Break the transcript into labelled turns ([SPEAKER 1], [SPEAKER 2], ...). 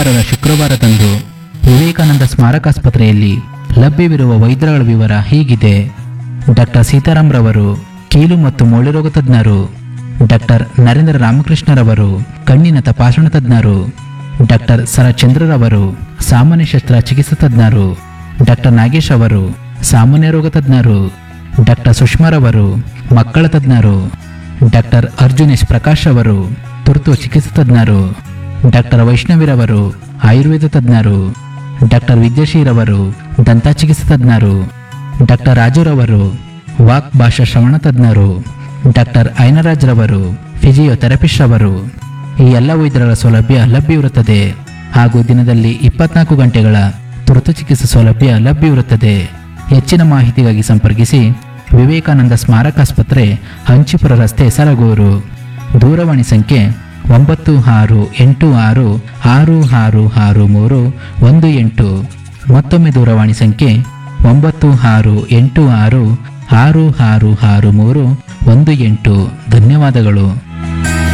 [SPEAKER 1] ಹದಿಮೂರರ ಶುಕ್ರವಾರದಂದು ವಿವೇಕಾನಂದ ಸ್ಮಾರಕಾಸ್ಪತ್ರೆಯಲ್ಲಿ ಲಭ್ಯವಿರುವ ವೈದ್ಯರುಗಳ ವಿವರ ಹೀಗಿದೆ ಡಾಕ್ಟರ್ ಸೀತಾರಾಮ್ ರವರು ಕೀಲು ಮತ್ತು ಮೂಳೆರೋಗ ತಜ್ಞರು ಡಾಕ್ಟರ್ ನರೇಂದ್ರ ರಾಮಕೃಷ್ಣರವರು ಕಣ್ಣಿನ ತಪಾಸಣಾ ತಜ್ಞರು ಡಾಕ್ಟರ್ ಸರಚಂದ್ರರವರು ಸಾಮಾನ್ಯ ಶಸ್ತ್ರ ಚಿಕಿತ್ಸಾ ತಜ್ಞರು ಡಾಕ್ಟರ್ ನಾಗೇಶ್ ಅವರು ಸಾಮಾನ್ಯ ರೋಗ ತಜ್ಞರು ಡಾಕ್ಟರ್ ಸುಷ್ಮಾರವರು ಮಕ್ಕಳ ತಜ್ಞರು ಡಾಕ್ಟರ್ ಅರ್ಜುನೇಶ್ ಪ್ರಕಾಶ್ ಅವರು ತುರ್ತು ಚಿಕಿತ್ಸಾ ತಜ್ಞರು ಡಾಕ್ಟರ್ ವೈಷ್ಣವಿರವರು ಆಯುರ್ವೇದ ತಜ್ಞರು ಡಾಕ್ಟರ್ ವಿದ್ಯಾಶೀರವರು ದಂತ ಚಿಕಿತ್ಸಾ ತಜ್ಞರು ಡಾಕ್ಟರ್ ರಾಜುರವರು ವಾಕ್ ಭಾಷಾ ಶ್ರವಣ ತಜ್ಞರು ಡಾಕ್ಟರ್ ಐನರಾಜ್ ರವರು ಫಿಸಿಯೋಥೆರಪಿಸ್ಟ್ ಅವರು ಈ ಎಲ್ಲ ವೈದ್ಯರ ಸೌಲಭ್ಯ ಲಭ್ಯವಿರುತ್ತದೆ ಹಾಗೂ ದಿನದಲ್ಲಿ ಇಪ್ಪತ್ನಾಲ್ಕು ಗಂಟೆಗಳ ತುರ್ತು ಚಿಕಿತ್ಸಾ ಸೌಲಭ್ಯ ಲಭ್ಯವಿರುತ್ತದೆ ಹೆಚ್ಚಿನ ಮಾಹಿತಿಗಾಗಿ ಸಂಪರ್ಕಿಸಿ ವಿವೇಕಾನಂದ ಸ್ಮಾರಕಾಸ್ಪತ್ರೆ ಹಂಚಿಪುರ ರಸ್ತೆ ಸರಗೂರು ದೂರವಾಣಿ ಸಂಖ್ಯೆ ಒಂಬತ್ತು ಆರು ಎಂಟು ಆರು ಆರು ಆರು ಆರು ಮೂರು ಒಂದು ಎಂಟು ಮತ್ತೊಮ್ಮೆ ದೂರವಾಣಿ ಸಂಖ್ಯೆ ಒಂಬತ್ತು ಆರು ಎಂಟು ಆರು ಆರು ಆರು ಆರು ಮೂರು ಒಂದು ಎಂಟು ಧನ್ಯವಾದಗಳು